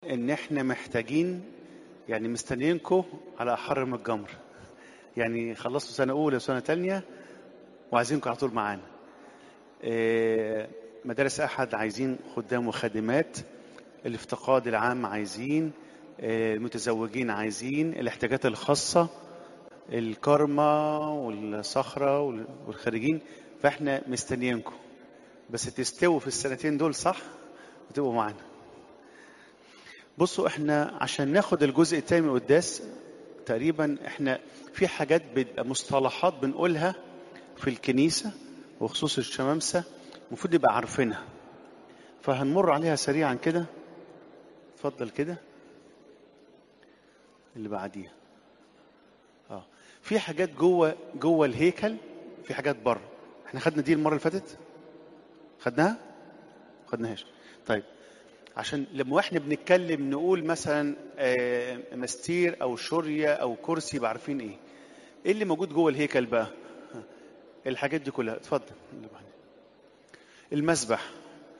ان احنا محتاجين يعني مستنيينكم على احر من الجمر يعني خلصتوا سنه اولى وسنه تانية وعايزينكم على طول معانا آه، مدارس احد عايزين خدام وخادمات الافتقاد العام عايزين آه، المتزوجين عايزين الاحتياجات الخاصه الكرمة والصخرة وال- والخارجين فاحنا مستنيينكم بس تستووا في السنتين دول صح وتبقوا معانا بصوا احنا عشان ناخد الجزء التاني من القداس تقريبا احنا في حاجات بتبقى مصطلحات بنقولها في الكنيسة وخصوص الشمامسة المفروض نبقى عارفينها فهنمر عليها سريعا كده اتفضل كده اللي بعديها اه في حاجات جوه جوه الهيكل في حاجات بره احنا خدنا دي المره اللي فاتت خدناها خدناهاش طيب عشان لما احنا بنتكلم نقول مثلا آه، مستير او شوريه او كرسي يبقى عارفين ايه ايه اللي موجود جوه الهيكل بقى ها، الحاجات دي كلها اتفضل اللي بعدين. المسبح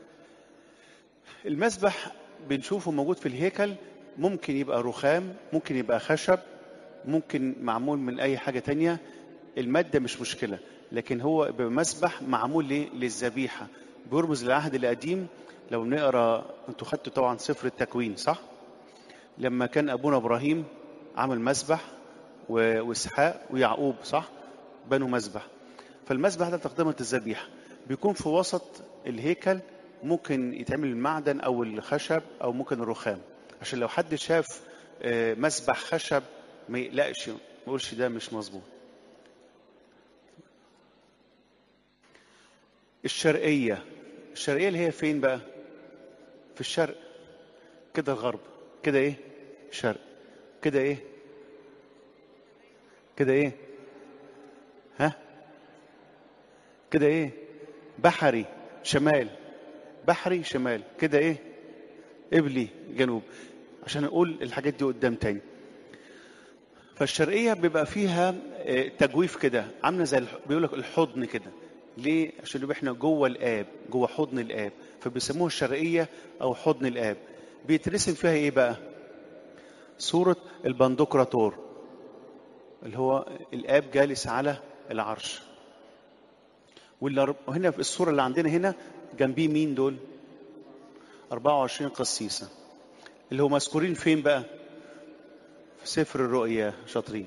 المسبح بنشوفه موجود في الهيكل ممكن يبقى رخام ممكن يبقى خشب ممكن معمول من اي حاجه تانية الماده مش مشكله لكن هو بيبقى مسبح معمول ليه للذبيحه بيرمز للعهد القديم لو نقرا انتوا خدتوا طبعا سفر التكوين صح لما كان ابونا ابراهيم عمل مسبح و- واسحاق ويعقوب صح بنوا مسبح فالمسبح ده تقدمة الذبيحه بيكون في وسط الهيكل ممكن يتعمل المعدن او الخشب او ممكن الرخام عشان لو حد شاف آه، مسبح خشب ما يقلقش ما يقولش ده مش مظبوط الشرقية الشرقية اللي هي فين بقى في الشرق كده الغرب كده ايه شرق كده ايه كده ايه ها كده ايه بحري شمال بحري شمال كده ايه قبلي جنوب عشان اقول الحاجات دي قدام تاني فالشرقيه بيبقى فيها آه، تجويف كده عامله زي الح- بيقول لك الحضن كده ليه عشان يبقى احنا جوه الاب جوه حضن الاب فبيسموها الشرقيه او حضن الاب بيترسم فيها ايه بقى صوره البندقراطور اللي هو الاب جالس على العرش واللي هنا في الصوره اللي عندنا هنا جنبيه مين دول 24 قسيسه اللي هو مذكورين فين بقى في سفر الرؤيا شاطرين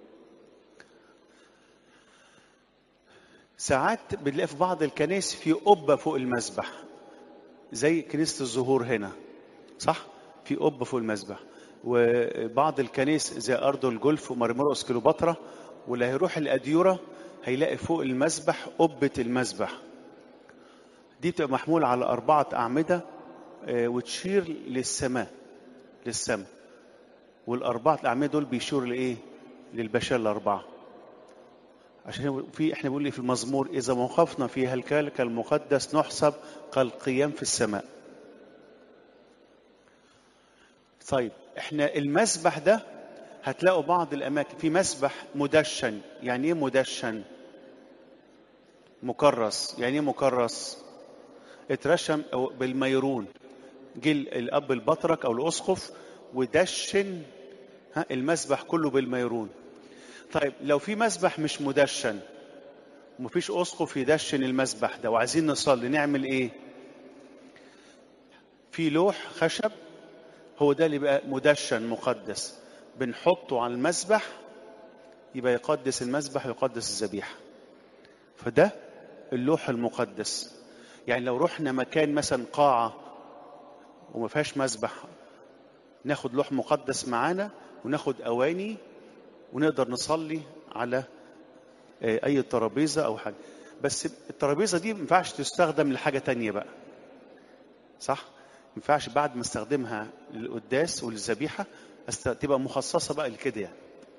ساعات بنلاقي في بعض الكنائس في قبة فوق المسبح زي كنيسة الزهور هنا صح؟ في قبة فوق المسبح وبعض الكنائس زي أرض الجولف ومرمرقس كليوباترا واللي هيروح الأديرة هيلاقي فوق المسبح قبة المسبح دي بتبقى محمولة على أربعة أعمدة آه، وتشير للسماء للسماء والأربعة الأعمدة دول بيشيروا لإيه؟ للبشر الأربعة عشان هو في احنا بنقول إيه في المزمور اذا وقفنا في هيكلك المقدس نحسب كالقيام في السماء طيب احنا المسبح ده هتلاقوا بعض الاماكن في مسبح مدشن يعني ايه مدشن مكرس يعني ايه مكرس اترشم أو بالميرون جه الاب البطرك او الاسقف ودشن ها المسبح كله بالميرون طيب لو في مسبح مش مدشن ومفيش اسقف يدشن المسبح ده وعايزين نصلي نعمل ايه في لوح خشب هو ده اللي بقى مدشن مقدس بنحطه على المسبح يبقى يقدس المسبح ويقدس الذبيحه فده اللوح المقدس يعني لو رحنا مكان مثلا قاعه وما فيهاش مسبح ناخد لوح مقدس معانا وناخد اواني ونقدر نصلي على آه، اي ترابيزه او حاجه بس الترابيزه دي ما ينفعش تستخدم لحاجه تانية بقى صح ما ينفعش بعد ما استخدمها للقداس وللذبيحه أست- تبقى مخصصه بقى لكده يعني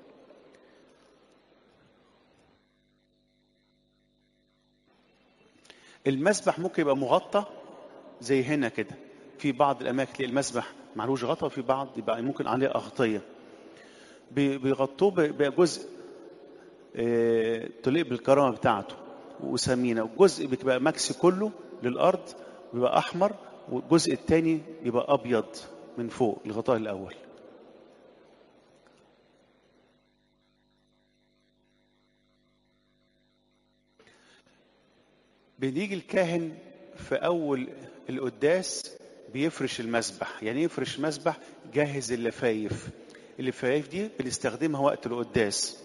المسبح ممكن يبقى مغطى زي هنا كده في بعض الاماكن تلاقي المسبح معلوش غطا وفي بعض يبقى ممكن عليه اغطيه بي- بيغطوه ب- بجزء آه، تليق بالكرامه بتاعته وسمينه والجزء بتبقى مكسي كله للارض بيبقى احمر والجزء الثاني يبقى ابيض من فوق الغطاء الاول بنيجي الكاهن في اول القداس بيفرش المسبح يعني ايه يفرش المسبح جهز اللفايف اللفايف دي بنستخدمها وقت القداس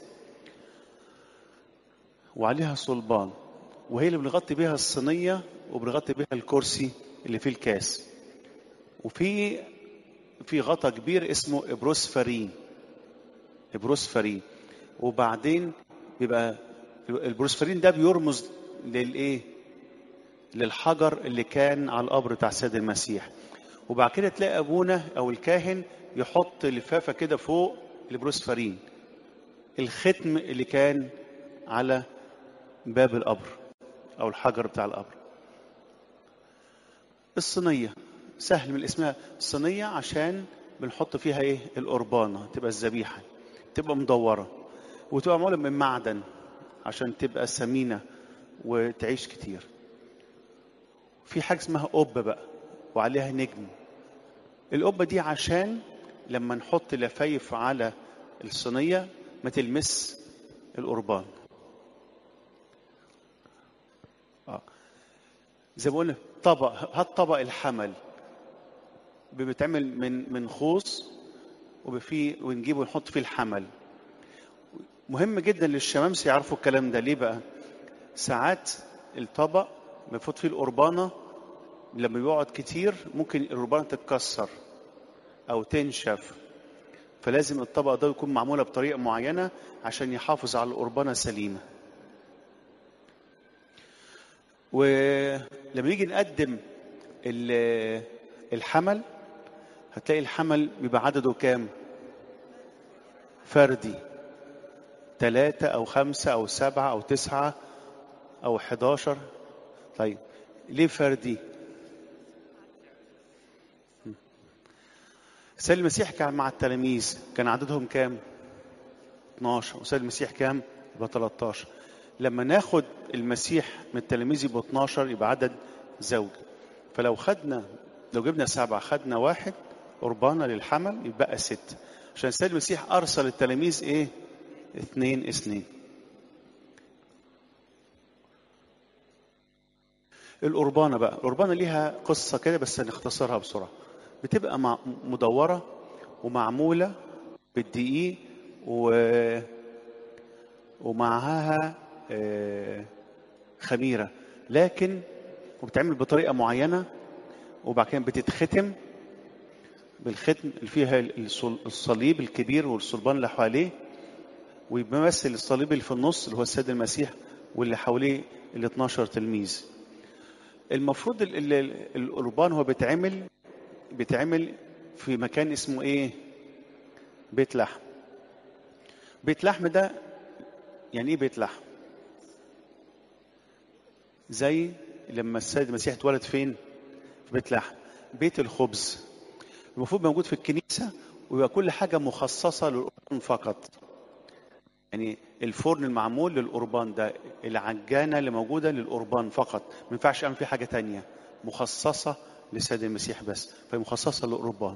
وعليها صلبان وهي اللي بنغطي بيها الصينية وبنغطي بيها الكرسي اللي فيه الكاس وفي في غطا كبير اسمه ابروسفرين ابروسفرين وبعدين بيبقى البروسفرين ده بيرمز للايه للحجر اللي كان على القبر بتاع السيد المسيح وبعد كده تلاقي ابونا او الكاهن يحط لفافه كده فوق البروسفرين الختم اللي كان على باب القبر او الحجر بتاع القبر الصينيه سهل من اسمها الصينيه عشان بنحط فيها ايه القربانه تبقى الذبيحه تبقى مدوره وتبقى معموله من معدن عشان تبقى ثمينه وتعيش كتير في حاجه اسمها قبه بقى وعليها نجم القبه دي عشان لما نحط لفايف على الصينيه ما تلمس القربان آه. زي ما قلنا طبق هات طبق الحمل بيتعمل من من خوص وفيه ونجيبه ونحط فيه الحمل مهم جدا للشمامسه يعرفوا الكلام ده ليه بقى ساعات الطبق المفروض فيه القربانه لما بيقعد كتير ممكن القربانه تتكسر او تنشف فلازم الطبق ده يكون معموله بطريقه معينه عشان يحافظ على القربانه سليمه ولما نيجي نقدم الحمل هتلاقي الحمل بيبقى عدده كام فردي ثلاثة أو خمسة أو سبعة أو تسعة أو حداشر طيب ليه فردي سيد المسيح كان مع التلاميذ كان عددهم كام 12 وسيد المسيح كام يبقى 13 لما ناخد المسيح من التلاميذ يبقى 12 يبقى عدد زوج فلو خدنا لو جبنا سبعة خدنا واحد قربانة للحمل يبقى ست عشان السيد المسيح أرسل التلاميذ إيه اثنين اثنين القربانة بقى القربانة ليها قصة كده بس نختصرها بسرعة بتبقى مع مدورة ومعمولة بالدقيق و... ومعها خميرة لكن وبتعمل بطريقة معينة وبعد كده بتتختم بالختم اللي فيها الصليب الكبير والصلبان اللي حواليه ويمثل الصليب اللي في النص اللي هو السيد المسيح واللي حواليه ال 12 تلميذ المفروض القربان هو بيتعمل بيتعمل في مكان اسمه ايه بيت لحم بيت لحم ده يعني ايه بيت لحم زي لما السيد المسيح اتولد فين في بيت لحم بيت الخبز المفروض موجود في الكنيسة ويبقى كل حاجة مخصصة للقربان فقط يعني الفرن المعمول للقربان ده العجانة اللي موجودة للقربان فقط ما ينفعش أعمل فيه حاجة تانية مخصصة للسيد المسيح بس فهي مخصصة للقربان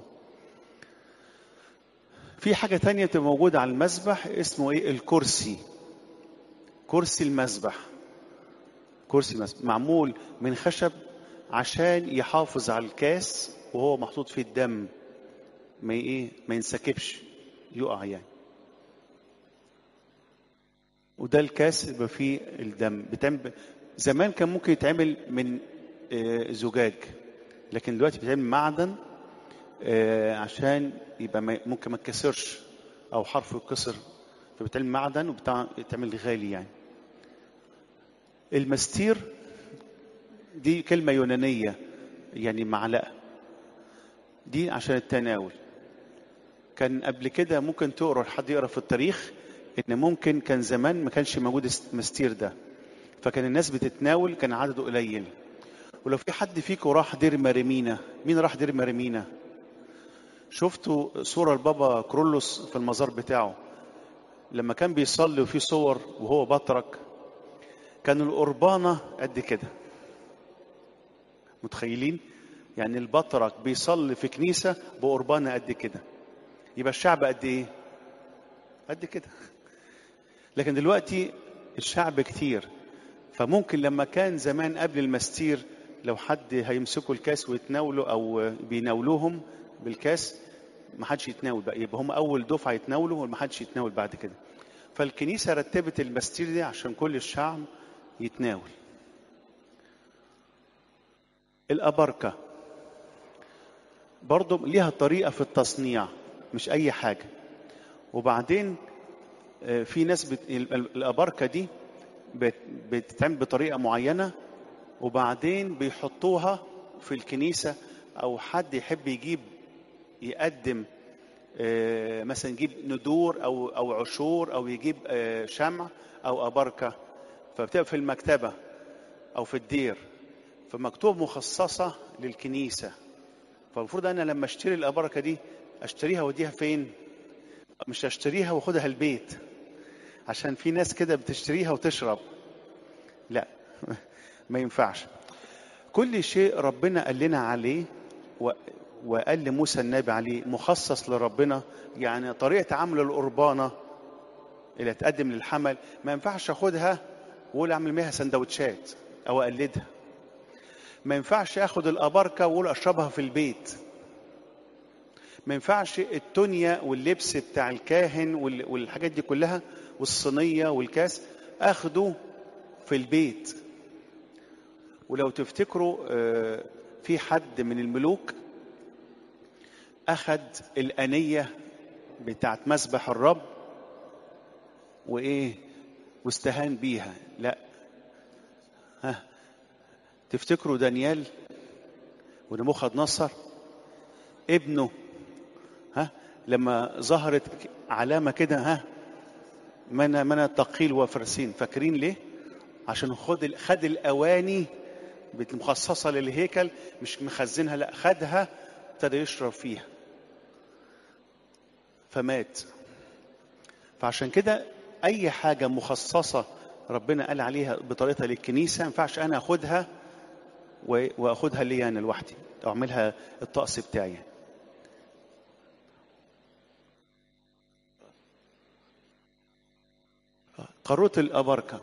في حاجة تانية بتبقى موجودة على المسبح اسمه ايه الكرسي كرسي المسبح كرسي المسبح معمول من خشب عشان يحافظ على الكاس وهو محطوط فيه الدم ما ايه ما ينسكبش يقع يعني وده الكاس يبقى فيه الدم بتعمل زمان كان ممكن يتعمل من زجاج لكن دلوقتي بيتعمل معدن عشان يبقى ممكن ما يتكسرش او حرفه يتكسر فبيتعمل معدن وبيتعمل غالي يعني المستير دي كلمة يونانية يعني معلقة دي عشان التناول كان قبل كده ممكن تقرا حد يقرا في التاريخ ان ممكن كان زمان ما كانش موجود المستير ده فكان الناس بتتناول كان عدده قليل ولو في حد فيكم راح دير مريمينا مين راح دير مريمينا شفتوا صورة البابا كرولوس في المزار بتاعه لما كان بيصلي وفي صور وهو بطرك كان القربانة قد كده متخيلين يعني البطرك بيصلي في كنيسة بقربانة قد كده يبقى الشعب قد ايه قد كده لكن دلوقتي الشعب كتير فممكن لما كان زمان قبل المستير لو حد هيمسكوا الكاس ويتناولوا او بيناولوهم بالكاس ما حدش يتناول بقى يبقى هم اول دفعه يتناولوا وما حدش يتناول بعد كده فالكنيسه رتبت المستير دي عشان كل الشعب يتناول الأبركة برضو ليها طريقة في التصنيع مش أي حاجة وبعدين في ناس بت... الأبركة دي بت... بتتعمل بطريقة معينة وبعدين بيحطوها في الكنيسة أو حد يحب يجيب يقدم مثلا يجيب ندور أو أو عشور أو يجيب شمع أو أبركة فبتبقى في المكتبة أو في الدير فمكتوب مخصصة للكنيسة فالمفروض أنا لما أشتري الأبركة دي أشتريها وأوديها فين؟ مش أشتريها وأخدها البيت عشان في ناس كده بتشتريها وتشرب لا ما ينفعش كل شيء ربنا قال لنا عليه و... وقال لموسى النبي عليه مخصص لربنا يعني طريقة عمل القربانة اللي تقدم للحمل ما ينفعش اخدها واقول اعمل بيها سندوتشات او اقلدها ما ينفعش اخد الاباركه واقول اشربها في البيت ما ينفعش التونيا واللبس بتاع الكاهن والحاجات دي كلها والصينيه والكاس اخده في البيت ولو تفتكروا في حد من الملوك اخد الانيه بتاعت مسبح الرب وايه واستهان بيها لا ها تفتكروا دانيال ونبوخذ نصر ابنه ها لما ظهرت علامه كده ها من من التقيل وفرسين فاكرين ليه عشان خد خد الاواني المخصصه للهيكل مش مخزنها لا خدها ابتدى يشرب فيها فمات فعشان كده اي حاجه مخصصه ربنا قال عليها بطريقتها للكنيسه ما ينفعش انا اخدها واخدها لي انا لوحدي اعملها الطقس بتاعي قارورة الأبركة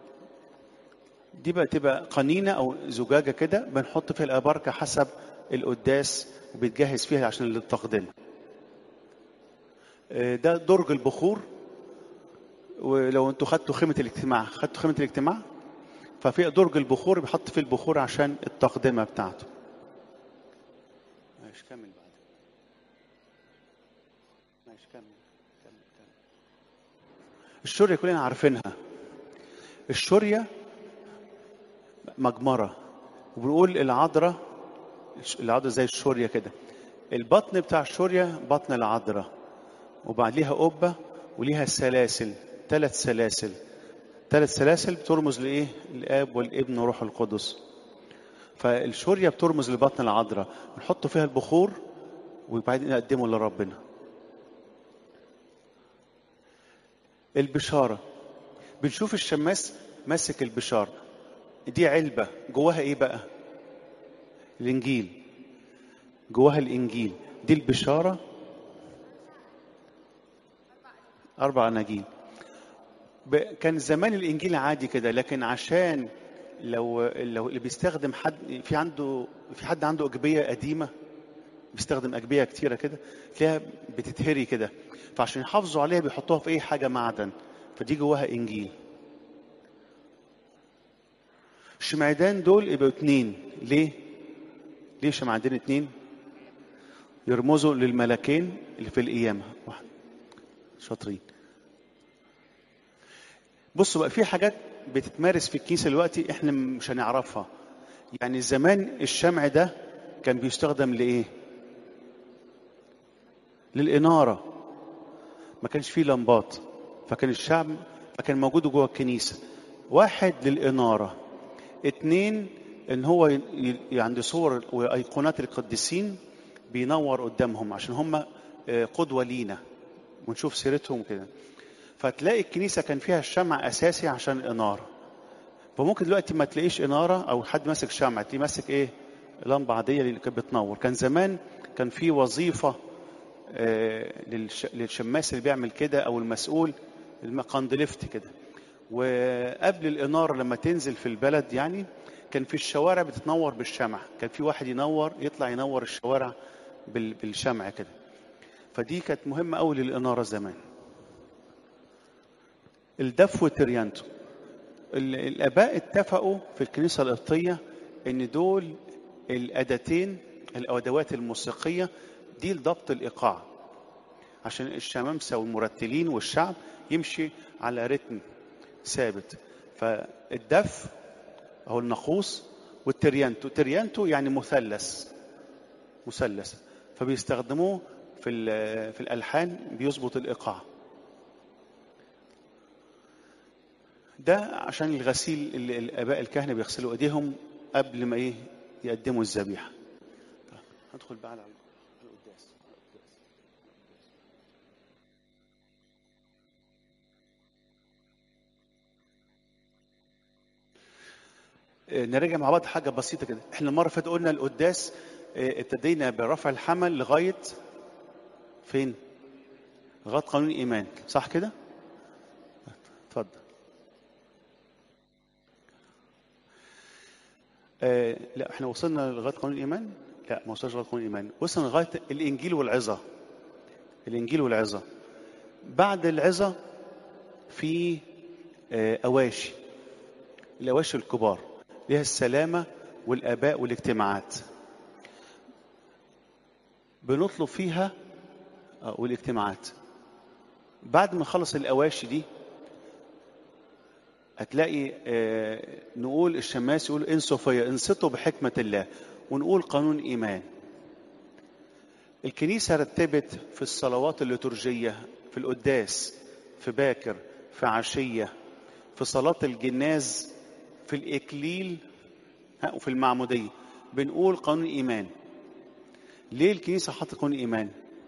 دي بقى تبقى قنينة أو زجاجة كده بنحط فيها الأبركة حسب القداس وبيتجهز فيها عشان للتقدمة ده درج البخور ولو انتوا خدتوا خيمة الاجتماع خدتوا خيمة الاجتماع ففي درج البخور بيحط فيه البخور عشان التقدمة بتاعته ماشي كمل بعد ماشي كمل كمل كمل الشورية كلنا عارفينها الشورية مجمرة وبنقول العذراء العذراء زي الشورية كده البطن بتاع الشورية بطن العذراء وبعد ليها قبة وليها سلاسل ثلاث سلاسل ثلاث سلاسل بترمز لايه؟ الاب والابن وروح القدس. فالشوريه بترمز لبطن العذراء، نحط فيها البخور وبعدين نقدمه لربنا. البشاره بنشوف الشماس ماسك البشاره دي علبه جواها ايه بقى؟ الانجيل جواها الانجيل دي البشاره اربع اناجيل كان زمان الانجيل عادي كده لكن عشان لو لو اللي بيستخدم حد في عنده في حد عنده اجبيه قديمه بيستخدم اجبيه كتيره كده تلاقيها بتتهري كده فعشان يحافظوا عليها بيحطوها في اي حاجه معدن فدي جواها انجيل الشمعدان دول يبقوا اتنين ليه؟ ليه شمعدان اتنين؟ يرمزوا للملكين اللي في القيامه واحد شاطرين بصوا بقى في حاجات بتتمارس في الكنيسه دلوقتي احنا مش هنعرفها يعني زمان الشمع ده كان بيستخدم لايه للاناره ما كانش فيه لمبات فكان الشعب فكان موجود جوه الكنيسه واحد للاناره اتنين ان هو ي... ي... عند صور وايقونات القديسين بينور قدامهم عشان هم قدوه لينا ونشوف سيرتهم كده فتلاقي الكنيسه كان فيها الشمع اساسي عشان الاناره فممكن دلوقتي ما تلاقيش اناره او حد ماسك شمع تلاقيه ماسك ايه لمبة عادية اللي كانت بتنور كان زمان كان في وظيفة آه، للش- للشماس اللي بيعمل كده أو المسؤول المقندلفت كده وقبل الإنارة لما تنزل في البلد يعني كان في الشوارع بتتنور بالشمع كان في واحد ينور يطلع ينور الشوارع بال- بالشمع كده فدي كانت مهمة أوي للإنارة زمان الدف والتريانتو ال- الآباء اتفقوا في الكنيسة القبطية إن دول الأداتين الأدوات الموسيقية دي لضبط الإيقاع عشان الشمامسة والمرتلين والشعب يمشي على رتم ثابت فالدف أو الناقوس والتريانتو تريانتو يعني مثلث مثلث فبيستخدموه في ال- في الألحان بيظبط الإيقاع ده عشان الغسيل اللي الآباء الكهنة بيغسلوا إيديهم قبل ما إيه يقدموا الذبيحة هدخل بقى على القداس آه، نراجع مع بعض حاجة بسيطة كده احنا المرة اللي فاتت قلنا القداس آه، ابتدينا برفع الحمل لغاية فين؟ لغاية قانون الإيمان صح كده؟ اتفضل آه لا احنا وصلنا لغايه قانون الايمان لا ما وصلناش لغايه قانون الايمان وصلنا لغايه الانجيل والعظه الانجيل والعظه بعد العظه في آه اواشي الاواشي الكبار ليها السلامه والاباء والاجتماعات بنطلب فيها آه، والاجتماعات بعد ما نخلص الاواشي دي هتلاقي آه، نقول الشماس يقول انسوا فيا انصتوا بحكمة الله ونقول قانون إيمان الكنيسة رتبت في الصلوات الليتورجية في القداس في باكر في عشية في صلاة الجناز في الإكليل ها، وفي المعمودية بنقول قانون إيمان ليه الكنيسة حطت قانون إيمان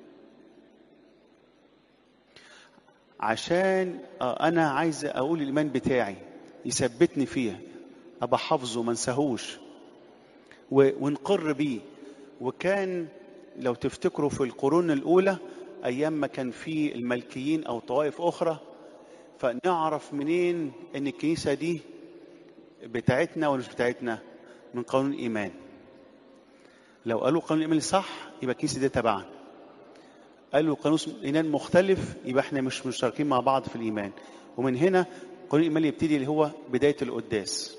عشان آه، انا عايز اقول الايمان بتاعي يثبتني فيها ابقى حافظه ما انساهوش و- ونقر بيه وكان لو تفتكروا في القرون الاولى ايام ما كان في الملكيين او طوائف اخرى فنعرف منين ان الكنيسه دي بتاعتنا ولا مش بتاعتنا من قانون الايمان لو قالوا قانون الايمان صح يبقى الكنيسه دي تبعنا قالوا قانون ايمان مختلف يبقى احنا مش مشتركين مع بعض في الايمان ومن هنا قانون الايمان يبتدي اللي هو بدايه القداس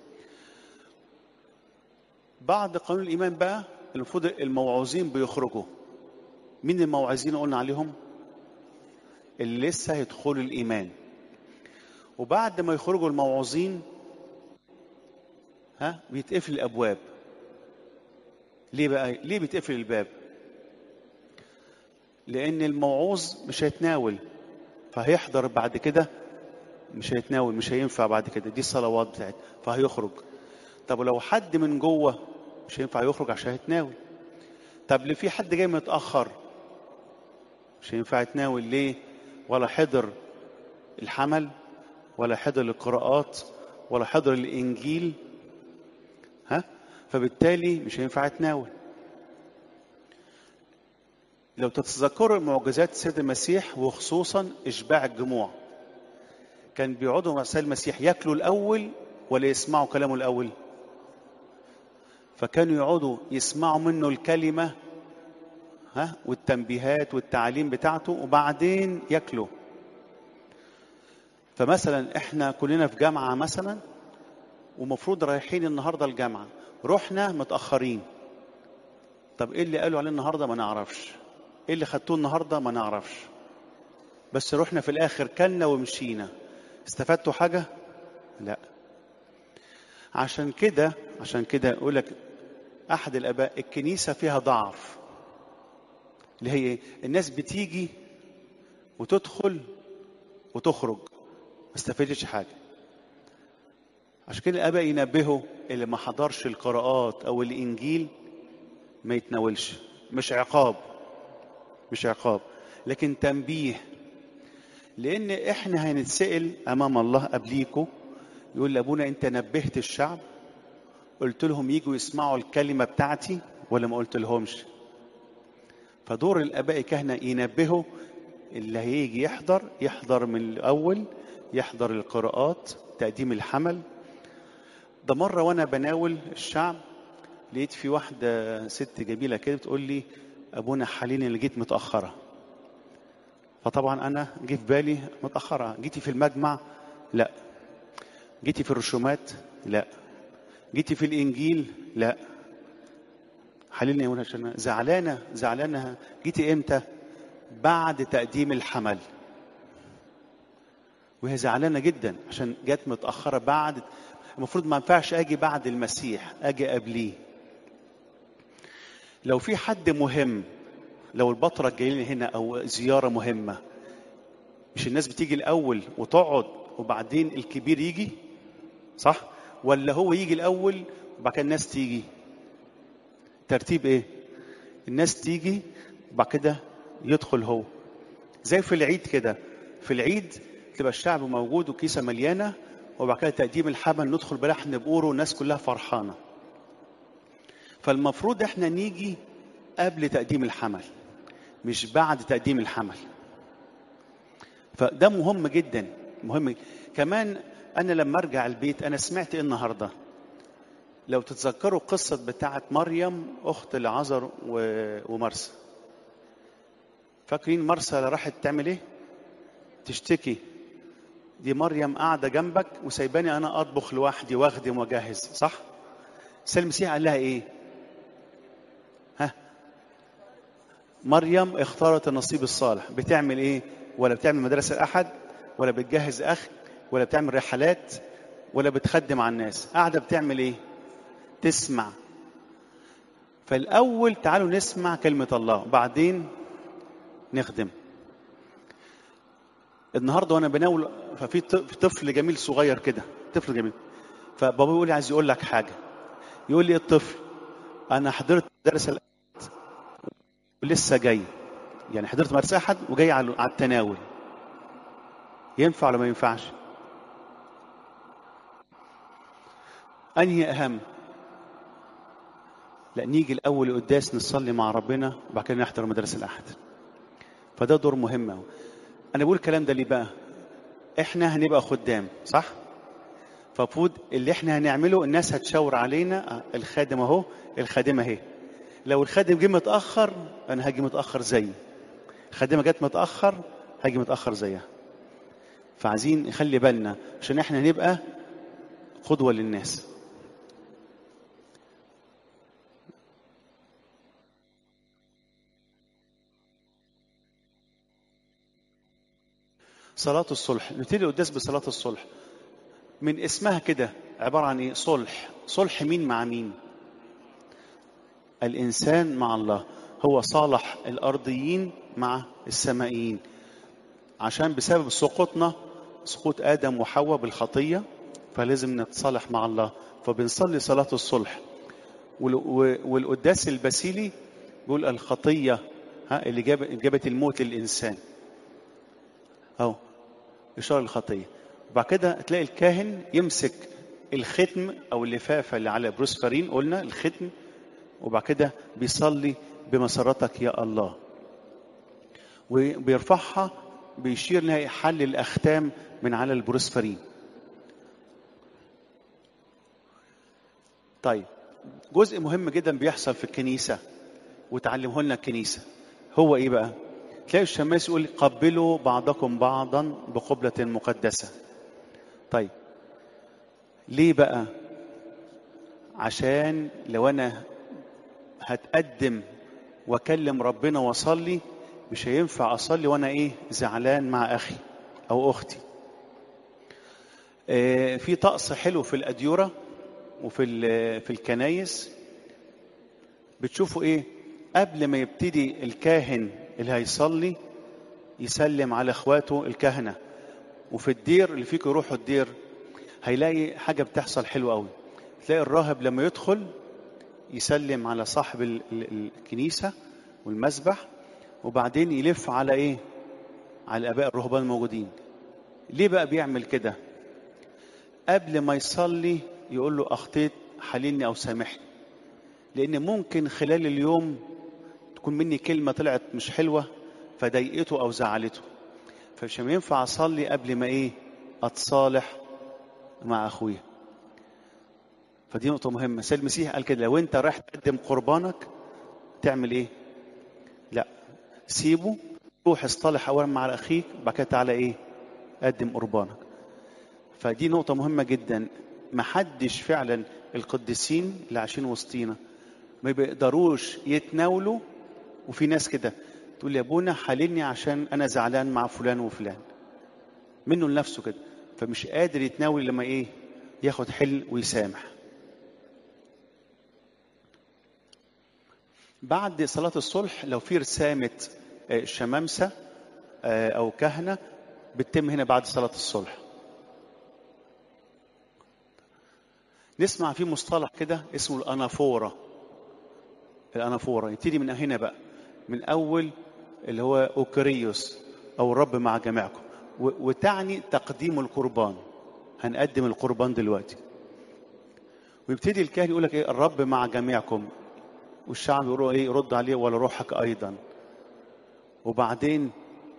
بعد قانون الايمان بقى المفروض الموعوظين بيخرجوا مين الموعظين قلنا عليهم اللي لسه هيدخلوا الايمان وبعد ما يخرجوا الموعوظين ها بيتقفل الابواب ليه بقى ليه بيتقفل الباب لان الموعوظ مش هيتناول فهيحضر بعد كده مش هيتناول مش هينفع بعد كده دي الصلوات بتاعت فهيخرج طب ولو حد من جوه مش هينفع يخرج عشان هيتناول طب اللي في حد جاي متاخر مش هينفع يتناول ليه ولا حضر الحمل ولا حضر القراءات ولا حضر الانجيل ها فبالتالي مش هينفع يتناول لو تتذكروا معجزات السيد المسيح وخصوصا اشباع الجموع كان بيقعدوا مع السيد المسيح ياكلوا الاول ولا يسمعوا كلامه الاول فكانوا يقعدوا يسمعوا منه الكلمه ها والتنبيهات والتعاليم بتاعته وبعدين ياكلوا فمثلا احنا كلنا في جامعه مثلا ومفروض رايحين النهارده الجامعه رحنا متاخرين طب ايه اللي قالوا عليه النهارده ما نعرفش ايه اللي خدتوه النهارده ما نعرفش بس رحنا في الاخر كلنا ومشينا استفدتوا حاجه لا عشان كده عشان كده اقول لك احد الاباء الكنيسه فيها ضعف اللي هي إيه؟ الناس بتيجي وتدخل وتخرج ما استفادتش حاجه عشان كده الاباء ينبهوا اللي ما حضرش القراءات او الانجيل ما يتناولش مش عقاب مش عقاب لكن تنبيه لان احنا هنتسال امام الله قبليكوا يقول لابونا انت نبهت الشعب قلت لهم يجوا يسمعوا الكلمة بتاعتي ولا ما قلت لهمش فدور الآباء كهنة ينبهوا اللي هيجي يحضر يحضر من الأول يحضر القراءات تقديم الحمل ده مرة وأنا بناول الشعب لقيت في واحدة ست جميلة كده بتقول لي أبونا حاليا اللي جيت متأخرة فطبعا أنا جه في بالي متأخرة جيتي في المجمع لا جيتي في الرسومات لا جيتي في الإنجيل لا حللني يا عشان زعلانة زعلانة جيتي إمتى بعد تقديم الحمل وهي زعلانة جدا عشان جت متأخرة بعد المفروض ما ينفعش أجي بعد المسيح أجي قبليه لو في حد مهم لو البطرة جاي لنا هنا أو زيارة مهمة مش الناس بتيجي الأول وتقعد وبعدين الكبير يجي صح ولا هو يجي الأول وبعد كده الناس تيجي ترتيب إيه الناس تيجي وبعد كده يدخل هو زي في العيد كده في العيد تبقى الشعب موجود وكيسة مليانة وبعد كده تقديم الحمل ندخل بلحن بقوره والناس كلها فرحانة فالمفروض احنا نيجي قبل تقديم الحمل مش بعد تقديم الحمل فده مهم جدا مهم كمان انا لما ارجع البيت انا سمعت ايه النهارده لو تتذكروا قصة بتاعة مريم أخت لعذر ومرسى فاكرين مرسى راحت تعمل ايه تشتكي دي مريم قاعدة جنبك وسايباني أنا أطبخ لوحدي وأخدم وأجهز صح؟ سيد المسيح قال لها إيه؟ ها؟ مريم اختارت النصيب الصالح بتعمل إيه؟ ولا بتعمل مدرسة أحد ولا بتجهز أخ ولا بتعمل رحلات ولا بتخدم على الناس قاعدة بتعمل إيه؟ تسمع فالأول تعالوا نسمع كلمة الله بعدين نخدم النهارده وانا بناول ففي طفل جميل صغير كده طفل جميل فبابا يقول لي عايز يقول لك حاجه يقول لي ايه الطفل انا حضرت درس الأحد ولسه جاي يعني حضرت مدرسه احد وجاي على التناول ينفع ولا ما ينفعش انهي اهم لا نيجي الاول قداس نصلي مع ربنا وبعد كده نحضر مدرسه الاحد فده دور مهم قوي انا بقول الكلام ده ليه بقى احنا هنبقى خدام صح ففود اللي احنا هنعمله الناس هتشاور علينا الخادم اهو الخادمه اهي لو الخادم جه متاخر انا هاجي متاخر زيه الخادمه جت متاخر هاجي متاخر زيها فعايزين نخلي بالنا عشان احنا نبقى قدوه للناس صلاة الصلح نبتدي القداس بصلاة الصلح من اسمها كده عبارة عن ايه صلح صلح مين مع مين الإنسان مع الله هو صالح الأرضيين مع السمائيين عشان بسبب سقوطنا سقوط آدم وحواء بالخطية فلازم نتصالح مع الله فبنصلي صلاة الصلح والقداس البسيلي بيقول الخطية ها اللي جابت الموت للإنسان أهو إشارة الخطية بعد كده تلاقي الكاهن يمسك الختم أو اللفافة اللي على بروسفرين قلنا الختم وبعد كده بيصلي بمسارتك يا الله وبيرفعها بيشير انها حل الاختام من على البروسفرين طيب جزء مهم جدا بيحصل في الكنيسه وتعلمه لنا الكنيسه هو ايه بقى تلاقي الشماس يقول قبلوا بعضكم بعضا بقبلة مقدسة طيب ليه بقى عشان لو انا هتقدم واكلم ربنا واصلي مش هينفع اصلي وانا ايه زعلان مع اخي او اختي آه في طقس حلو في الاديوره وفي في الكنايس بتشوفوا ايه قبل ما يبتدي الكاهن اللي هيصلي يسلم على اخواته الكهنه وفي الدير اللي فيكم يروحوا الدير هيلاقي حاجه بتحصل حلوه قوي تلاقي الراهب لما يدخل يسلم على صاحب الكنيسه والمسبح وبعدين يلف على ايه على الاباء الرهبان الموجودين ليه بقى بيعمل كده قبل ما يصلي يقول له اخطيت حللني او سامحني لان ممكن خلال اليوم تكون مني كلمه طلعت مش حلوه فضايقته او زعلته فمش ينفع اصلي قبل ما ايه اتصالح مع اخويا فدي نقطه مهمه سيد المسيح قال كده لو انت رايح تقدم قربانك تعمل ايه لا سيبه روح اصطلح اولا مع اخيك بعد كده تعالى ايه قدم قربانك فدي نقطه مهمه جدا محدش فعلا القديسين اللي عايشين وسطينا ما بيقدروش يتناولوا وفي ناس كده تقول يا ابونا حللني عشان انا زعلان مع فلان وفلان منه لنفسه كده فمش قادر يتناول لما ايه ياخد حل ويسامح بعد صلاة الصلح لو في رسامة شمامسة أو كهنة بتتم هنا بعد صلاة الصلح نسمع في مصطلح كده اسمه الأنافورة الأنافورة يبتدي من هنا بقى من أول اللي هو أوكريوس أو الرب مع جميعكم وتعني تقديم القربان هنقدم القربان دلوقتي ويبتدي الكاهن يقول لك ايه الرب مع جميعكم والشعب يقولوا ايه رد عليه ولا روحك ايضا وبعدين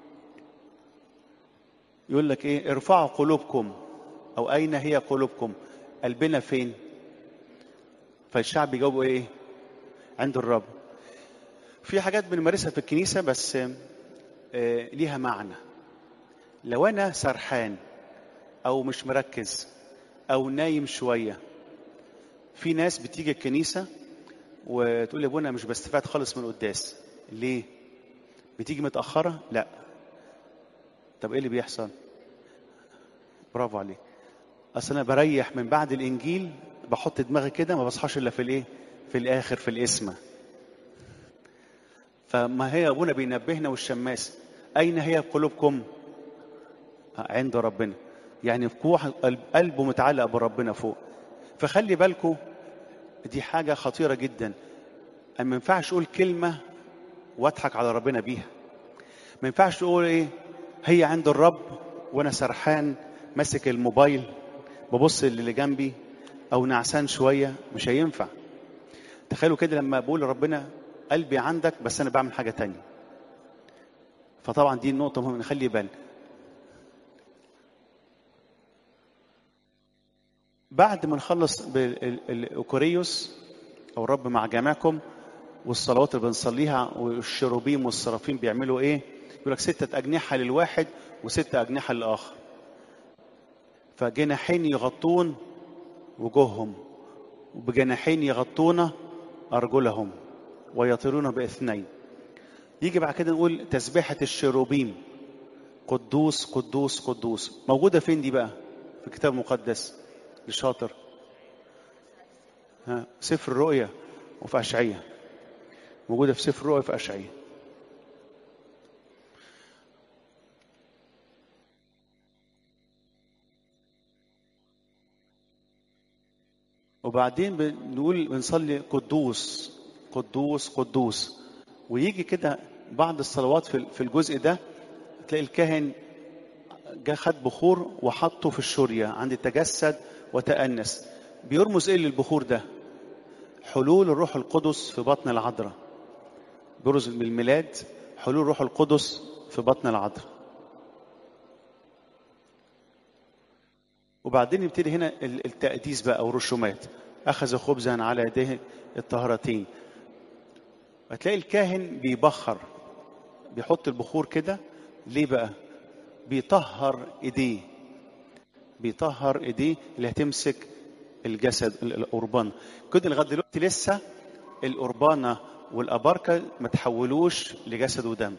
يقول لك ايه ارفعوا قلوبكم او اين هي قلوبكم قلبنا فين فالشعب يجاوبوا ايه عند الرب في حاجات بنمارسها في الكنيسة بس آه ليها معنى لو أنا سرحان أو مش مركز أو نايم شوية في ناس بتيجي الكنيسة وتقول لي ابونا مش بستفاد خالص من القداس ليه بتيجي متأخرة لا طب ايه اللي بيحصل برافو عليك اصل انا بريح من بعد الانجيل بحط دماغي كده ما بصحاش الا في الايه في الاخر في الاسمه فما هي ابونا بينبهنا والشماس اين هي قلوبكم عند ربنا يعني في قلبه متعلق بربنا فوق فخلي بالكم دي حاجه خطيره جدا ما ينفعش اقول كلمه واضحك على ربنا بيها ما ينفعش تقول ايه هي عند الرب وانا سرحان ماسك الموبايل ببص اللي جنبي او نعسان شويه مش هينفع تخيلوا كده لما بقول لربنا قلبي عندك بس انا بعمل حاجه تانية فطبعا دي النقطه مهمه نخلي بالنا بعد ما نخلص بالاوكوريوس او الرب مع جميعكم والصلوات اللي بنصليها والشروبيم والصرافين بيعملوا ايه يقول لك ستة أجنحة للواحد وستة أجنحة للآخر فجناحين يغطون وجوههم وبجناحين يغطون أرجلهم ويطيرون باثنين يجي بعد كده نقول تسبيحة الشروبيم قدوس قدوس قدوس موجودة فين دي بقى في الكتاب المقدس الشاطر ها سفر الرؤيا وفي أشعية موجودة في سفر الرؤيا في أشعية وبعدين بنقول بنصلي قدوس قدوس قدوس ويجي كده بعض الصلوات في الجزء ده تلاقي الكاهن جه خد بخور وحطه في الشورية عند التجسد وتأنس بيرمز ايه للبخور ده حلول الروح القدس في بطن العذراء بيرمز بالميلاد حلول الروح القدس في بطن العذراء وبعدين يبتدي هنا التقديس بقى او الرسومات اخذ خبزا على يديه الطهرتين هتلاقي الكاهن بيبخر بيحط البخور كده ليه بقى بيطهر ايديه بيطهر ايديه اللي هتمسك الجسد القربان كده لغايه دلوقتي لسه القربانه والاباركه ما تحولوش لجسد ودم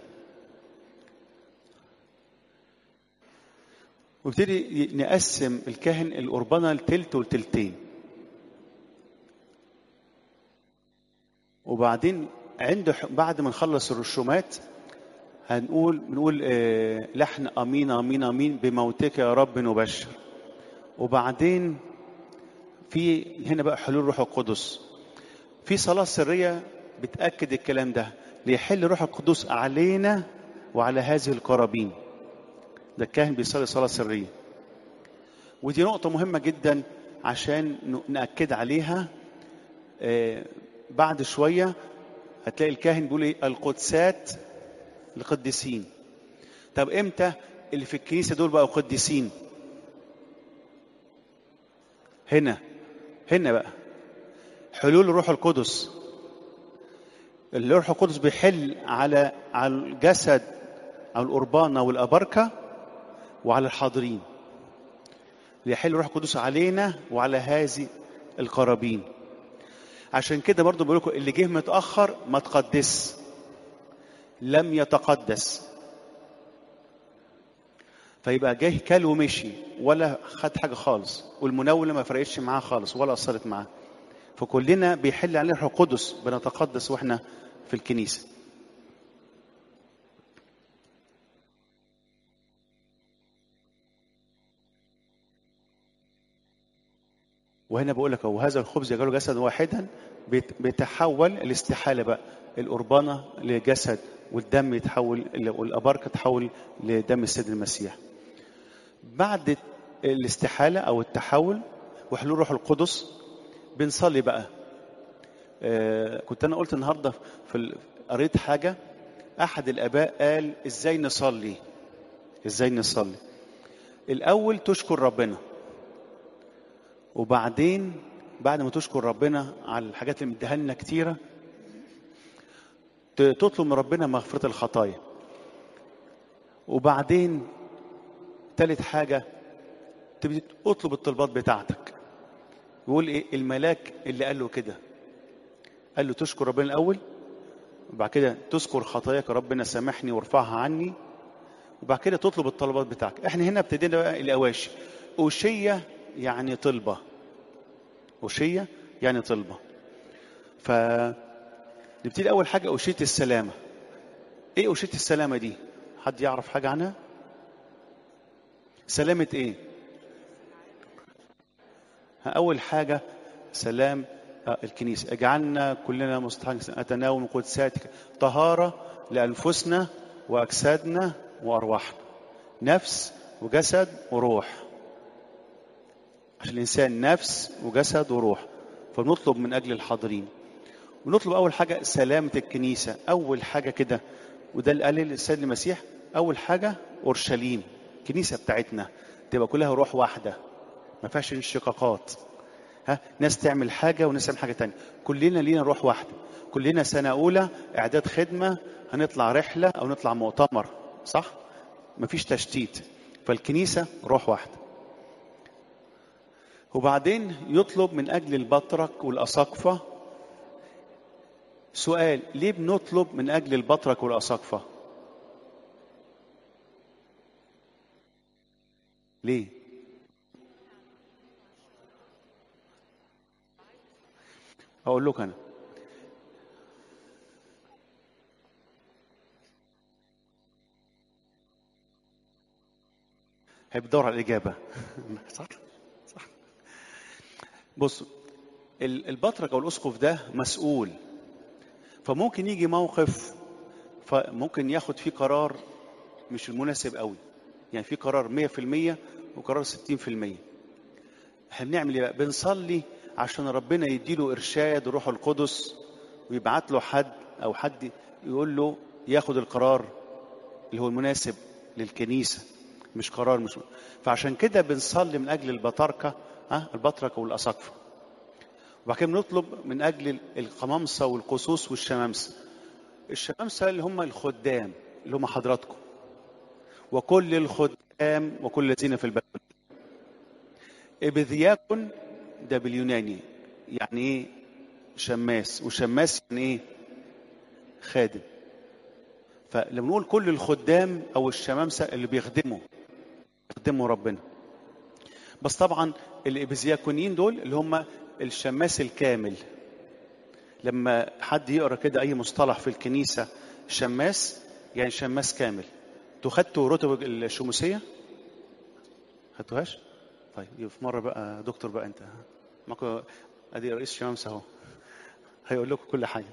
وابتدي نقسم الكاهن القربانه لتلت وتلتين وبعدين عند بعد ما نخلص الرسومات هنقول بنقول آه لحن امين امين امين بموتك يا رب نبشر وبعدين في هنا بقى حلول روح القدس في صلاه سريه بتاكد الكلام ده ليحل روح القدس علينا وعلى هذه القرابين ده الكاهن بيصلي صلاه سريه ودي نقطه مهمه جدا عشان ن- نأكد عليها آه، بعد شوية هتلاقي الكاهن بيقول ايه القدسات القديسين طب امتى اللي في الكنيسة دول بقوا قديسين هنا هنا بقى حلول الروح القدس الروح القدس بيحل على على الجسد او القربانة والأبركة وعلى الحاضرين ليحل الروح القدس علينا وعلى هذه القرابين عشان كده برضو بقول لكم اللي جه متأخر ما تقدس لم يتقدس فيبقى جه كل ومشي ولا خد حاجة خالص والمناولة ما فرقتش معاه خالص ولا أثرت معاه فكلنا بيحل علينا الروح القدس بنتقدس واحنا في الكنيسة وهنا بقول لك هو هذا الخبز يجعله جسدا واحدا بيت- بيتحول الاستحاله بقى القربانه لجسد والدم يتحول والاباركه تتحول لدم السيد المسيح. بعد الاستحاله او التحول وحلول روح القدس بنصلي بقى. آه كنت انا قلت النهارده في ال- قريت حاجه احد الاباء قال ازاي نصلي؟ ازاي نصلي؟ الاول تشكر ربنا وبعدين بعد ما تشكر ربنا على الحاجات اللي مديها لنا كتيره ت- تطلب من ربنا مغفره الخطايا وبعدين تالت حاجه تبتدي اطلب الطلبات بتاعتك يقول ايه الملاك اللي قال له كده قال له تشكر ربنا الاول وبعد كده تذكر خطاياك ربنا سامحني وارفعها عني وبعد كده تطلب الطلبات بتاعك احنا هنا ابتدينا بقى الاواشي اوشيه يعني طلبه اوشيه يعني طلبه ف نبتدي اول حاجه اوشيه السلامه ايه اوشيه السلامه دي حد يعرف حاجه عنها سلامه ايه اول حاجه سلام آه، الكنيسه اجعلنا كلنا مستحقين اتناول من قدساتك طهاره لانفسنا واجسادنا وارواحنا نفس وجسد وروح عشان الانسان نفس وجسد وروح فنطلب من اجل الحاضرين ونطلب اول حاجه سلامه الكنيسه اول حاجه كده وده اللي قال السيد المسيح اول حاجه اورشليم الكنيسه بتاعتنا تبقى كلها روح واحده ما فيهاش انشقاقات ها ناس تعمل حاجه وناس تعمل حاجه تانية كلنا لينا روح واحده كلنا سنه اولى اعداد خدمه هنطلع رحله او نطلع مؤتمر صح مفيش تشتيت فالكنيسه روح واحده وبعدين يطلب من اجل البطرك والاساقفه سؤال ليه بنطلب من اجل البطرك والاساقفه ليه اقول لك انا هيبدور على الاجابه صح صح بص ال- البطرك او الاسقف ده مسؤول فممكن يجي موقف فممكن ياخد فيه قرار مش المناسب قوي يعني في قرار 100% وقرار 60% احنا بنعمل ايه بقى بنصلي عشان ربنا يديله ارشاد روح القدس ويبعت له حد او حد يقول له ياخد القرار اللي هو المناسب للكنيسه مش قرار مش فعشان كده بنصلي من اجل البطاركه ها البطركه والاساقفه وبعد كده بنطلب من اجل القمامسه والقصوص والشمامسه الشمامسه اللي هم الخدام اللي هم حضراتكم وكل الخدام وكل الذين في البلد ابذياكن ده باليوناني يعني ايه شماس وشماس يعني ايه خادم فلما نقول كل الخدام او الشمامسه اللي بيخدموا بيخدموا ربنا بس طبعا الابزياكونيين دول اللي هم الشماس الكامل لما حد يقرا كده اي مصطلح في الكنيسه شماس يعني شماس كامل انتوا خدتوا رتب الشموسيه خدتوهاش طيب يبقى في مره بقى دكتور بقى انت معكم ادي رئيس شمس اهو هيقول لكم كل حاجه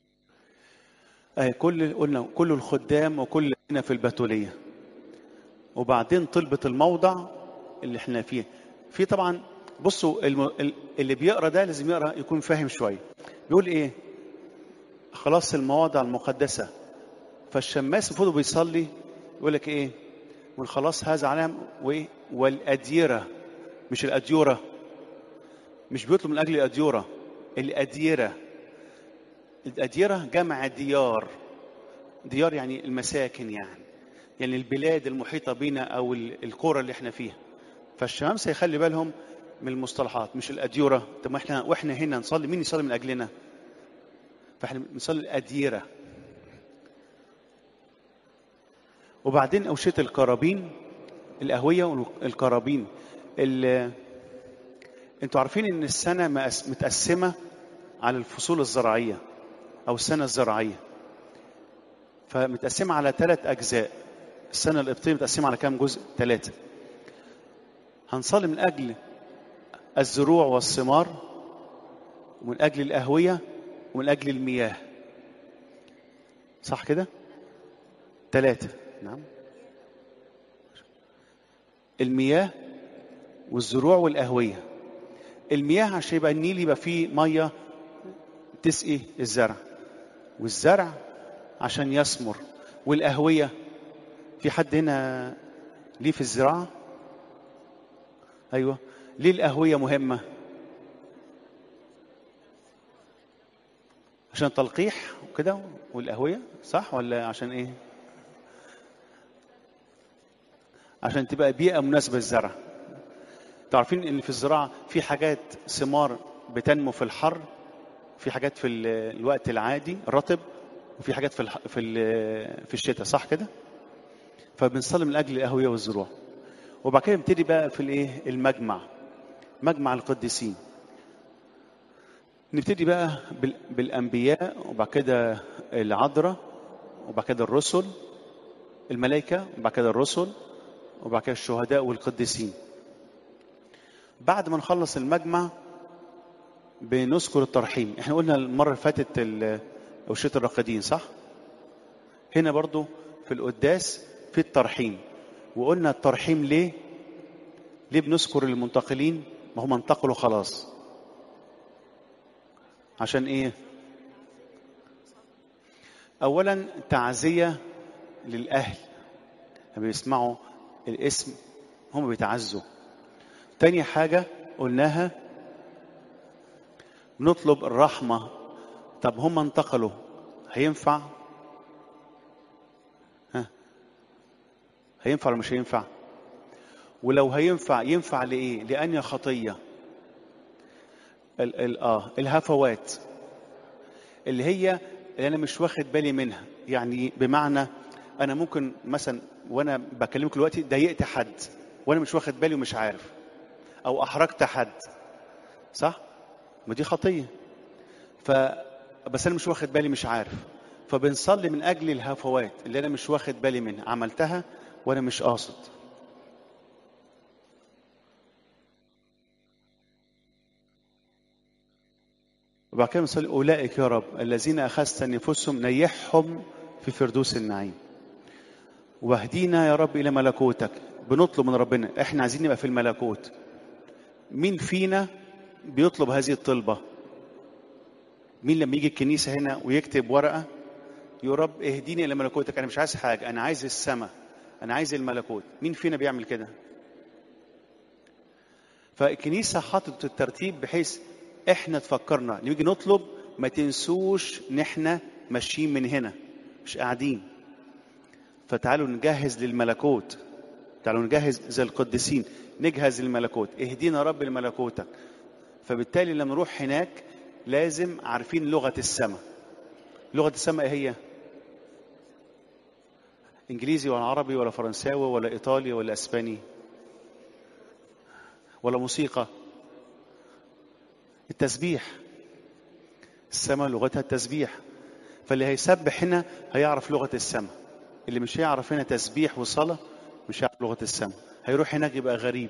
أي كل قلنا كل الخدام وكل الذين في البتوليه وبعدين طلبة الموضع اللي احنا فيه في طبعا بصوا الم... ال- اللي بيقرا ده لازم يقرا يكون فاهم شويه بيقول ايه خلاص المواضع المقدسه فالشماس المفروض بيصلي يقول لك ايه يقول خلاص هذا علم وايه والاديره مش الاديوره مش بيطلب من اجل الاديوره الاديره الاديره جمع ديار ديار يعني المساكن يعني يعني البلاد المحيطه بينا او ال- القرى اللي احنا فيها فالشمس هيخلي بالهم من المصطلحات مش الاديره طب ما احنا واحنا هنا نصلي مين يصلي من اجلنا فاحنا بنصلي الاديره وبعدين أوشية القرابين الأهوية والقرابين ال- انتوا عارفين ان السنة مقس- متقسمة على الفصول الزراعية أو السنة الزراعية فمتقسمة على ثلاث أجزاء السنة القبطية متقسمة على كام جزء؟ ثلاثة هنصلي من أجل الزروع والثمار ومن أجل الأهوية ومن أجل المياه صح كده؟ ثلاثة نعم المياه والزروع والأهوية المياه عشان يبقى النيل يبقى فيه مية تسقي الزرع والزرع عشان يثمر والأهوية في حد هنا ليه في الزراعة أيوة ليه الأهوية مهمة عشان تلقيح وكده والأهوية صح ولا عشان إيه عشان تبقى بيئة مناسبة للزرع تعرفين ان في الزراعة في حاجات ثمار بتنمو في الحر في حاجات في ال- الوقت العادي الرطب وفي حاجات في الح... في ال... في الشتاء صح كده فبنصلي من اجل القهوية والزروع وبعد كده نبتدي بقى في الايه المجمع مجمع القديسين نبتدي بقى بال... بالانبياء وبعد كده العذراء وبعد كده الرسل الملائكة وبعد كده الرسل وبعد كده الشهداء والقديسين بعد ما نخلص المجمع بنذكر الترحيم احنا قلنا المرة اللي فاتت ال- أوشية الراقدين صح هنا برضو في القداس في الترحيم وقلنا الترحيم ليه ليه بنذكر المنتقلين ما هم انتقلوا خلاص عشان ايه اولا تعزية للاهل لما بيسمعوا الاسم هم بيتعزوا تاني حاجة قلناها نطلب الرحمة طب هم انتقلوا هينفع ها هينفع ولا مش هينفع ولو هينفع ينفع لإيه لأني خطية ال ال آه الهفوات اللي هي اللي أنا مش واخد بالي منها يعني بمعنى أنا ممكن مثلا وأنا بكلمك دلوقتي ضايقت حد وأنا مش واخد بالي ومش عارف أو أحرجت حد صح؟ ما دي خطية ف بس أنا مش واخد بالي مش عارف فبنصلي من أجل الهفوات اللي أنا مش واخد بالي منها عملتها وأنا مش قاصد وبعد كده بنصلي أولئك يا رب الذين أخذت نفوسهم نيحهم في فردوس النعيم واهدينا يا رب إلى ملكوتك بنطلب من ربنا احنا عايزين نبقى في الملكوت مين فينا بيطلب هذه الطلبة مين لما يجي الكنيسة هنا ويكتب ورقة يا رب اهديني إلى ملكوتك أنا مش عايز حاجة أنا عايز السماء أنا عايز الملكوت مين فينا بيعمل كده فالكنيسة حاطط الترتيب بحيث احنا تفكرنا نيجي نطلب ما تنسوش ان احنا ماشيين من هنا مش قاعدين فتعالوا نجهز للملكوت تعالوا نجهز زي القديسين نجهز للملكوت اهدينا يا رب لملكوتك فبالتالي لما نروح هناك لازم عارفين لغة السماء لغة السماء ايه هي انجليزي ولا عربي ولا فرنساوي ولا ايطالي ولا اسباني ولا موسيقى التسبيح السماء لغتها التسبيح فاللي هيسبح هنا هيعرف لغة السماء اللي مش هيعرف هنا تسبيح وصلاة مش هيعرف لغة السماء هيروح هناك يبقى غريب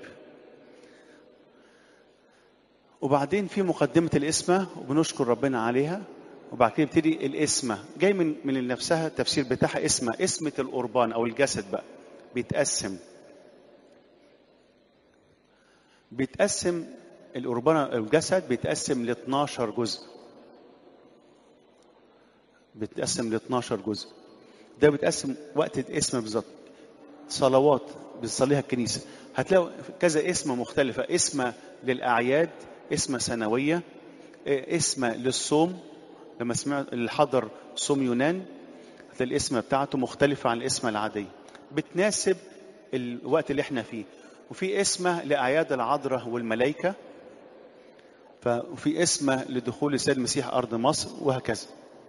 وبعدين في مقدمة الاسمة وبنشكر ربنا عليها وبعد كده يبتدي الاسمة جاي من من نفسها التفسير بتاعها اسمة اسمة القربان أو الجسد بقى بيتقسم بيتقسم القربانة الجسد بيتقسم ل 12 جزء بيتقسم ل 12 جزء ده بيتقسم وقت الاسم بالظبط صلوات بتصليها الكنيسة هتلاقوا كذا اسم مختلفة اسم للأعياد اسم سنوية اسم للصوم لما سمعت اللي حضر صوم يونان هتلاقي الاسم بتاعته مختلفة عن الاسم العادية بتناسب الوقت اللي احنا فيه وفي اسم لأعياد العذراء والملائكة وفي اسم لدخول السيد المسيح أرض مصر وهكذا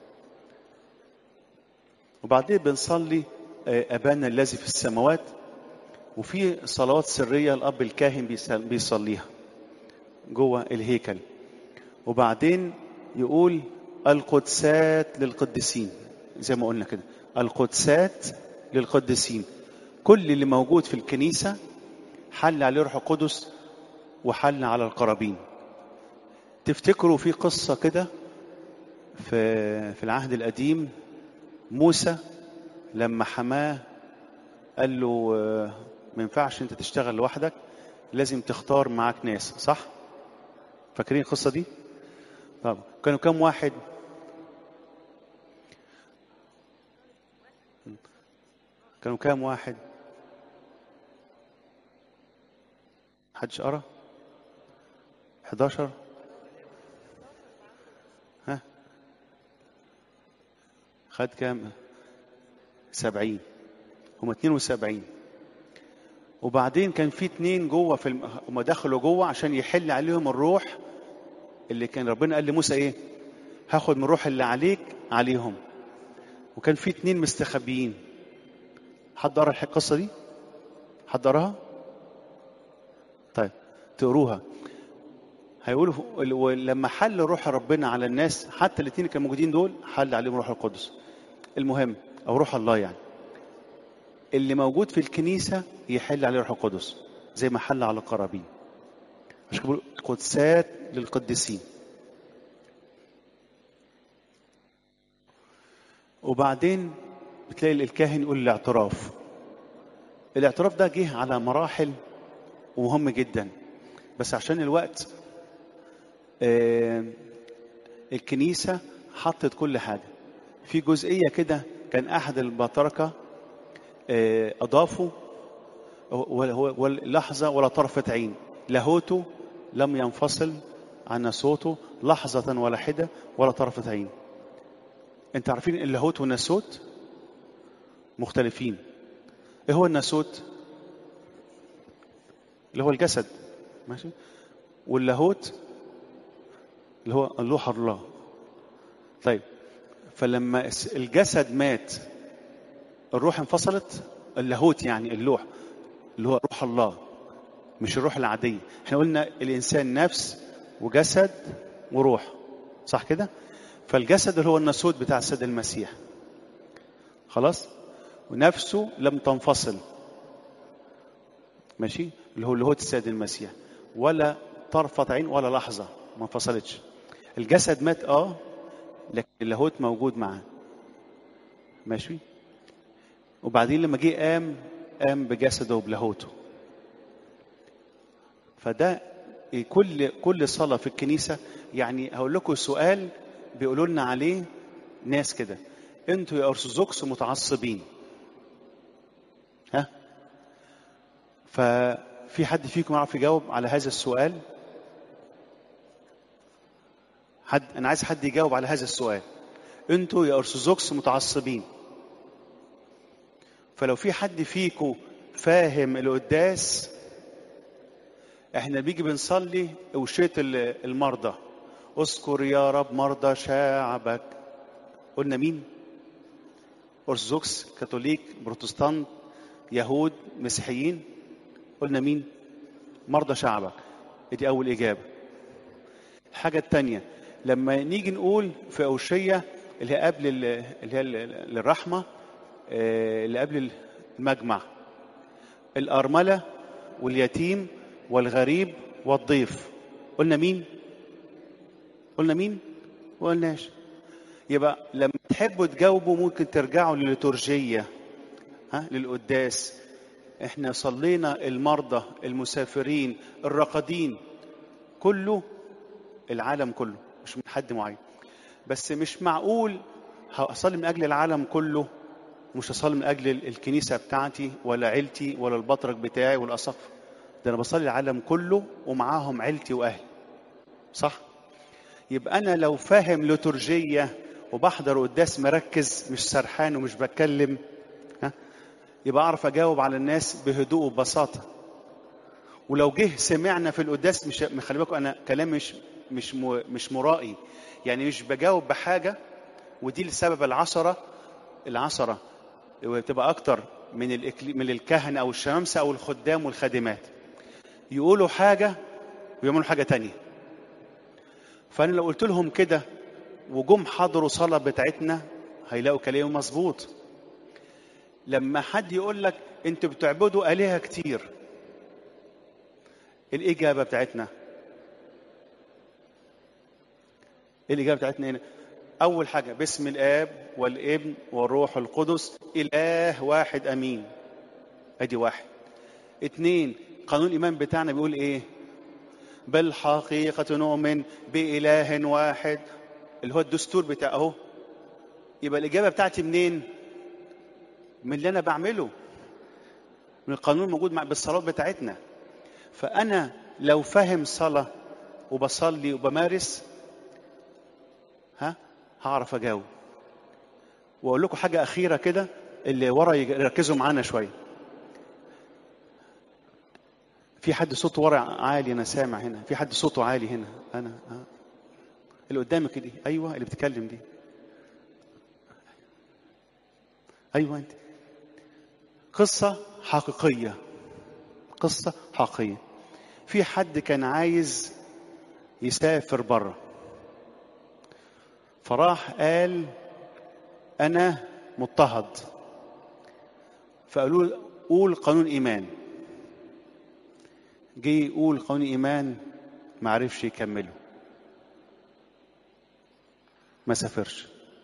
وبعدين بنصلي أبانا الذي في السماوات وفي صلوات سرية الأب الكاهن بيصليها جوه الهيكل وبعدين يقول القدسات للقديسين زي ما قلنا كده القدسات للقديسين كل اللي موجود في الكنيسة حل عليه روح القدس وحل على القرابين تفتكروا في قصة كده في في العهد القديم موسى لما حماه قال له ما ينفعش انت تشتغل لوحدك لازم تختار معاك ناس صح فاكرين القصة دي طب كانوا كام واحد كانوا كام واحد حدش قرا 11 ها خد كام سبعين هم 72 وبعدين كان في اتنين جوه في الم... هم دخلوا جوه عشان يحل عليهم الروح اللي كان ربنا قال لموسى ايه هاخد من الروح اللي عليك عليهم وكان في اتنين مستخبيين حد قرا القصه دي حد قراها طيب تقروها هيقولوا لما حل روح ربنا على الناس حتى الاثنين اللي كانوا موجودين دول حل عليهم روح القدس المهم او روح الله يعني اللي موجود في الكنيسه يحل عليه روح القدس زي ما حل على القرابين مش بيقولوا قدسات للقديسين وبعدين بتلاقي الكاهن يقول الاعتراف الاعتراف ده جه على مراحل ومهم جدا بس عشان الوقت آه الكنيسة حطت كل حاجة في جزئية كده كان أحد البطركة آه أضافوا لحظة ولا طرفة عين لاهوته لم ينفصل عن صوته لحظة واحدة ولا طرفة عين انت عارفين اللاهوت والناسوت مختلفين ايه هو الناسوت اللي هو الجسد ماشي واللاهوت اللي هو اللوح الله طيب فلما الجسد مات الروح انفصلت اللاهوت يعني اللوح اللي هو روح الله مش الروح العادية احنا قلنا الإنسان نفس وجسد وروح صح كده فالجسد اللي هو الناسوت بتاع السيد المسيح خلاص ونفسه لم تنفصل ماشي اللي هو اللي هو السيد المسيح ولا طرفة عين ولا لحظة ما انفصلتش الجسد مات اه لكن اللاهوت موجود معاه ماشي وبعدين لما جه قام قام بجسده وبلاهوته فده كل كل صلاة في الكنيسة يعني هقول لكم سؤال بيقولوا لنا عليه ناس كده انتوا يا ارثوذكس متعصبين ها ففي حد فيكم يعرف يجاوب على هذا السؤال حد انا عايز حد يجاوب على هذا السؤال انتوا يا ارثوذكس متعصبين فلو في حد فيكم فاهم القداس احنا بيجي بنصلي وشية المرضى اذكر يا رب مرضى شعبك قلنا مين ارثوذكس كاثوليك بروتستانت يهود مسيحيين قلنا مين مرضى شعبك دي اول اجابه الحاجه الثانيه لما نيجي نقول في اوشيه اللي هي قبل اللي هي الرحمه اللي قبل المجمع الارمله واليتيم والغريب والضيف قلنا مين قلنا مين ما قلناش يبقى لما تحبوا تجاوبوا ممكن ترجعوا لليتورجية ها للقداس احنا صلينا المرضى المسافرين الراقدين كله العالم كله مش من حد معين بس مش معقول هصلي من اجل العالم كله مش هصلي من اجل الكنيسه بتاعتي ولا عيلتي ولا البطرك بتاعي ولا الاسقف ده انا بصلي العالم كله ومعاهم عيلتي واهلي صح يبقى انا لو فاهم لترجيه وبحضر قداس مركز مش سرحان ومش بتكلم ها يبقى اعرف اجاوب على الناس بهدوء وببساطه ولو جه سمعنا في القداس مش خلي بالكم انا كلام مش مش مش مرائي يعني مش بجاوب بحاجه ودي لسبب العشره العشره وبتبقى اكتر من الإكلي... من الكهنه او الشمامسه او الخدام والخادمات يقولوا حاجه ويعملوا حاجه تانية فانا لو قلت لهم كده وجم حضروا صلاه بتاعتنا هيلاقوا كلامي مظبوط لما حد يقول لك انتوا بتعبدوا الهه كتير الاجابه بتاعتنا الاجابه بتاعتنا هنا اول حاجه باسم الاب والابن والروح القدس اله واحد امين ادي واحد اتنين قانون الايمان بتاعنا بيقول ايه بالحقيقه نؤمن باله واحد اللي هو الدستور بتاعه اهو يبقى الاجابه بتاعتي منين من اللي انا بعمله من القانون الموجود مع بالصلاه بتاعتنا فانا لو فاهم صلاه وبصلي وبمارس ها هعرف اجاوب واقول لكم حاجه اخيره كده اللي ورا يركزوا معانا شويه في حد صوته ورا عالي انا سامع هنا في حد صوته عالي هنا انا ها. اللي قدامك دي ايوه اللي بتتكلم دي ايوه انت قصه حقيقيه قصه حقيقيه في حد كان عايز يسافر بره فراح قال انا مضطهد فقالوا له قول قانون ايمان جه يقول قانون ايمان ما عرفش يكمله ما سافرش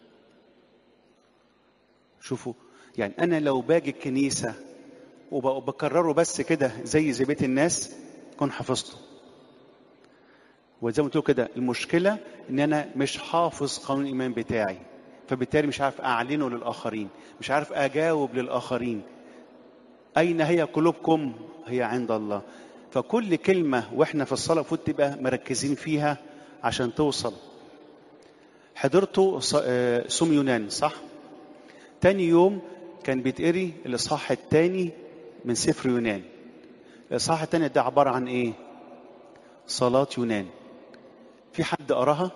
شوفوا يعني انا لو باجي الكنيسه وبكرره بس كده زي زي بيت الناس كون حفظته وزي ما قلت كده المشكله ان انا مش حافظ قانون الايمان بتاعي فبالتالي مش عارف اعلنه للاخرين مش عارف اجاوب للاخرين اين هي قلوبكم هي عند الله فكل كلمه واحنا في الصلاه المفروض تبقى مركزين فيها عشان توصل حضرتوا صوم يونان صح تاني يوم كان بيتقري الاصحاح الثاني من سفر يونان الاصحاح الثاني ده عباره عن ايه صلاه يونان في حد قراها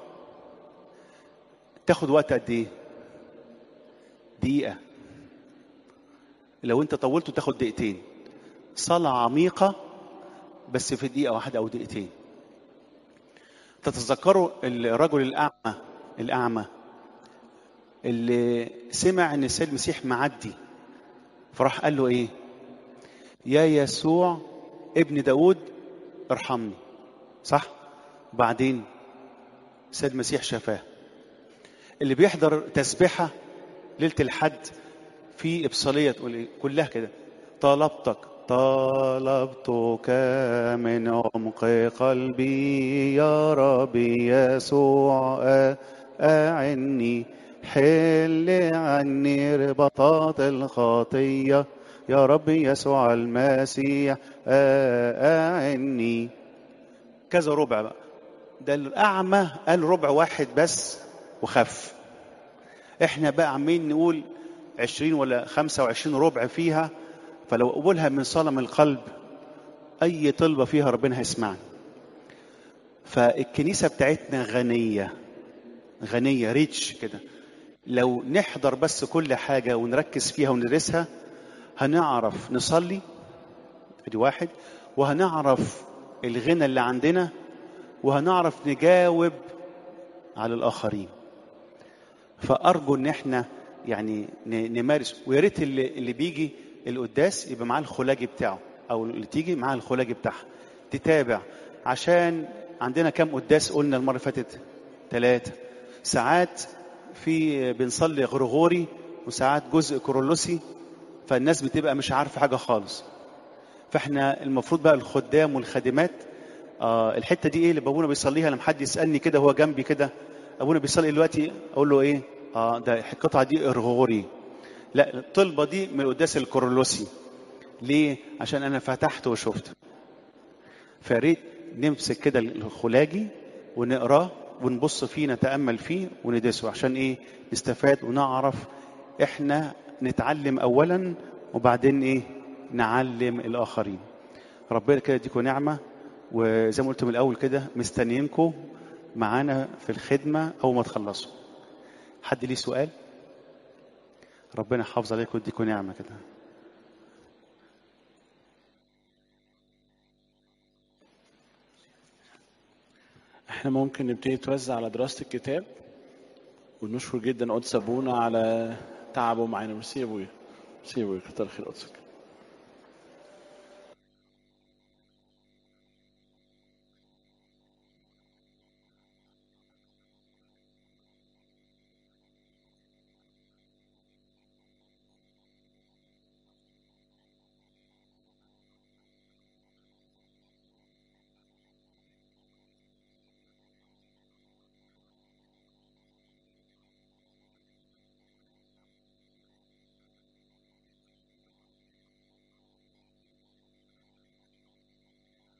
تاخد وقت قد ايه دقيقه لو انت طولته تاخد دقيقتين صلاه عميقه بس في دقيقه واحده او دقيقتين تتذكروا الرجل الاعمى الاعمى اللي سمع ان السيد المسيح معدي فراح قال له ايه يا يسوع ابن داود ارحمني صح وبعدين السيد المسيح شفاه اللي بيحضر تسبحة ليلة الحد في إبصالية تقول إيه؟ كلها كده طلبتك طلبتك من عمق قلبي يا ربي يسوع أعني حل عني ربطات الخطية يا ربي يسوع المسيح أعني كذا ربع بقى ده الأعمى قال ربع واحد بس وخف احنا بقى عمالين نقول عشرين ولا خمسة وعشرين ربع فيها فلو قبولها من صلاة من القلب أي طلبة فيها ربنا هيسمعنا فالكنيسة بتاعتنا غنية غنية ريتش كده لو نحضر بس كل حاجة ونركز فيها وندرسها هنعرف نصلي ادي واحد وهنعرف الغنى اللي عندنا وهنعرف نجاوب على الآخرين فأرجو إن احنا يعني نمارس ويا ريت اللي, اللي بيجي القداس يبقى معاه الخلاجي بتاعه أو اللي تيجي معاه الخلاجي بتاعها تتابع عشان عندنا كام قداس قلنا المرة اللي فاتت ثلاثة ساعات في بنصلي غرغوري وساعات جزء كورولوسي فالناس بتبقى مش عارفة حاجة خالص فاحنا المفروض بقى الخدام والخادمات آه الحته دي ايه اللي ابونا بيصليها لما حد يسالني كده هو جنبي كده ابونا بيصلي دلوقتي اقول له ايه اه ده القطعه دي ارغوري لا الطلبه دي من القداس الكورولوسي ليه عشان انا فتحت وشفت فريت نمسك كده الخلاجي ونقراه ونبص فيه نتامل فيه وندرسه عشان ايه نستفاد ونعرف احنا نتعلم اولا وبعدين ايه نعلم الاخرين ربنا كده يديكم نعمه وزي ما قلت من الاول كده مستنيينكم معانا في الخدمه اول ما تخلصوا حد ليه سؤال ربنا يحافظ عليكم ويديكم نعمه كده احنا ممكن نبتدي نتوزع على دراسة الكتاب ونشكر جدا قدس ابونا على تعبه معانا ميرسي يا ابويا ميرسي يا ابويا كتر خير قدسك